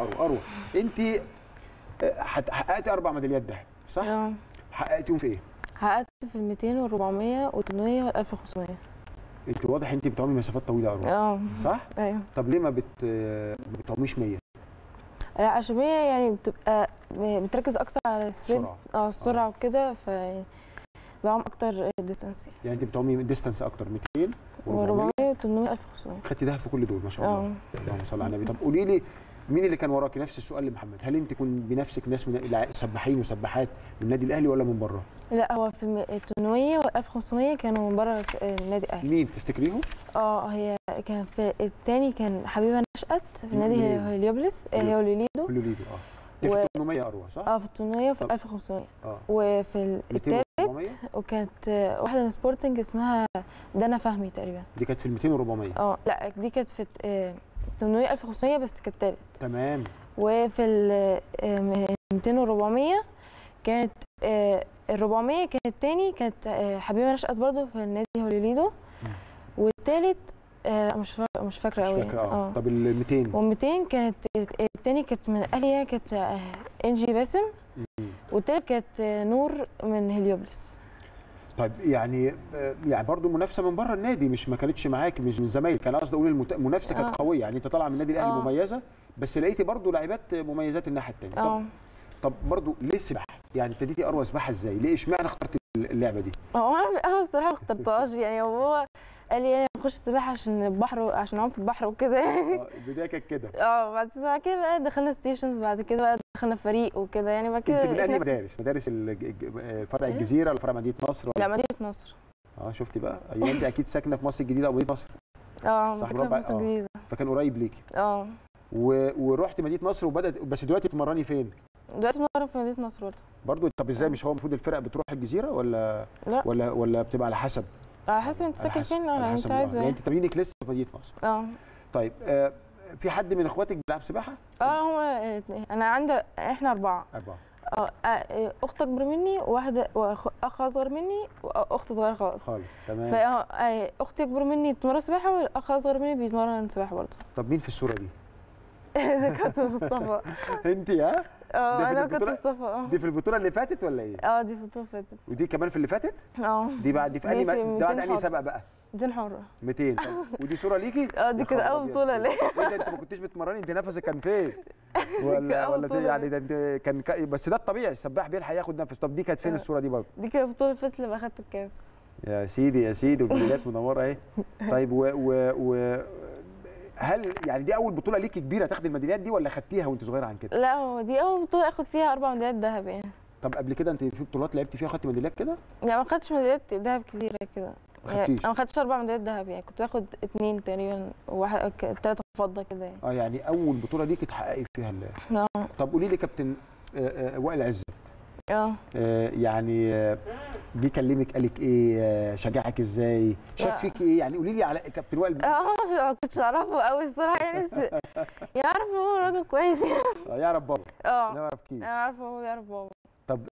اروى اروى انت آه، حت- حققتي اربع ميداليات ذهب صح اه حققتيهم في ايه حققت في ال 200 وال 400 وال 800 وال 1500 انت واضح انت بتعومي مسافات طويله يا اروى اه صح ايوه طب ليه ما بت آه، ما بتعوميش 100 لا، عشان هي يعني بتبقى بتركز اكتر على السبرنت بسرعه اه السرعه وكده ف بعوم اكتر ديستانس يعني انت بتعومي ديستانس اكتر 200 و400 و400 و 800 1500 خدتي دهب في كل دول ما شاء الله اه اللهم صل على النبي طب قولي لي مين اللي كان وراكي نفس السؤال لمحمد هل انت كنت بنفسك ناس من الع- سباحين وسباحات من النادي الاهلي ولا من بره لا هو في ال 800 وال 1500 كانوا من بره النادي الاهلي مين تفتكريهم اه هي كان في التاني كان حبيبه نشأت في نادي منين؟ هليوبلس آه، هليو- هيوليدو كله ليدو اه دي و- في 800 اروى صح اه في ال 800 وفي طب. ال 1500 اه وفي ال- 200 التالت و400 وكانت آه، واحده من سبورتنج اسمها دنا فهمي تقريبا دي كانت في ال 200 و400 اه لا دي كانت في آه، 800 1500 بس كانت تالت تمام وفي ال آه، 200 و 400 كانت آه، ال 400 كانت تاني كانت آه، حبيبه نشأت برضو في النادي هوليليدو والتالت آه، لا، مش فاكره مش فاكره مش قوي فاكره اه طب ال 200 و200 كانت التاني كانت من اليا كانت آه، انجي باسم مم. والتالت كانت آه، نور من هليوبلس طيب يعني آه، يعني برضه منافسه من بره النادي مش ما كانتش معاك مش من زمايلك انا قصدي اقول المت- المنافسه كانت آه. قويه يعني انت طالعه من النادي الاهلي آه. مميزه بس لقيتي برضه لاعبات مميزات الناحيه الثانيه اه طب طب برضه ليه السباحه؟ يعني ابتديتي اروى سباحه ازاي؟ ليه اشمعنى اخترت اللعبه دي؟ هو انا انا الصراحه ما اخترتهاش يعني هو قال لي انا بخش السباحه عشان البحر عشان اعوم في البحر وكده يعني آه، البدايه كانت كده اه بعد بعد كده بقى دخلنا ستيشنز بعد كده بقى دخلنا فريق وكده يعني بعد كده انت من لقيت انهي نفسي- مدارس؟ مدارس الج- الج- آه، فرع إيه؟ الجزيره ولا فرع مدينه نصر لا ولا مدينه نصر اه شفتي بقى ايوه انت اكيد ساكنه في مصر الجديده او مدينه نصر اه صح، فاكره برافو في مصر آه. الجديده فكان قريب ليكي اه و... ورحت مدينه نصر وبدات بس دلوقتي بتمرني فين؟ دلوقتي بنمرن في مدينه نصر برضه برضه طب ازاي آه. مش هو المفروض الفرق بتروح الجزيره ولا لا ولا ولا بتبقى على حسب؟ على حسب انت على ساكن حسب- فين على ولا انت حسب عايزه يعني ايه انت تمرينك لسه في مدينه نصر اه طيب آه في حد من اخواتك بيلعب سباحه؟ اه هو اتنين. انا عندي احنا اربعه اربعه اه آه، اخت اكبر مني وواحده واخ اخ اصغر مني واخت صغيره خالص خالص تمام فاختي اكبر مني بتتمرن سباحه والاخ اصغر مني بيتمرن سباحه برضه طب مين في الصوره دي؟ ده كانت مصطفى انت ها؟ ده اه في انا كنت البطولة؟ مصطفى اه دي في البطوله اللي فاتت ولا ايه؟ اه دي في البطوله اللي فاتت ودي كمان في اللي فاتت؟ اه دي بعد دي في دي انهي في م- ده بعد 200 انهي حرة. سبق بقى؟ دي حره 200 طب ودي صوره ليكي؟ اه دي يا كده خبر اول أبيض. بطوله ليه ايه ده انت ما كنتش بتمرني انت نفسك كان فين؟ ولا أول ولا بطولة دي- يعني ليه. ده انت كان ك- بس ده الطبيعي السباح بيلحق ياخد نفس طب دي كانت فين آه. الصوره دي برضه؟ دي كده البطوله اللي فاتت لما اخدت الكاس يا سيدي يا سيدي والميداليات منوره اهي طيب و, و, و هل يعني دي اول بطوله ليكي كبيره تاخدي الميداليات دي ولا خدتيها وانت صغيره عن كده؟ لا هو دي اول بطوله اخد فيها اربع ميداليات ذهب يعني طب قبل كده انت في بطولات لعبتي فيها خدتي ميداليات كده؟ يعني ما خدتش ميداليات ذهب كتيره كده ما يعني خدتيش انا ما خدتش اربع ميداليات ذهب يعني كنت باخد اتنين تقريبا وواحد ثلاثه فضه كده يعني اه يعني اول بطوله ليكي تحققي فيها ال- اه طب قولي لي كابتن آه، آه، وائل عزت اه آه، يعني آه، جه كلمك قالك ايه آه، شجعك ازاي شاف لا. فيك ايه يعني قولي لي على كابتن وائل اه ما كنتش اعرفه قوي الصراحه يعني بس يعرف ان هو راجل كويس يعني آه، يعرف بابا اه ما يعرف كيس انا عارفه هو يعرف بابا طب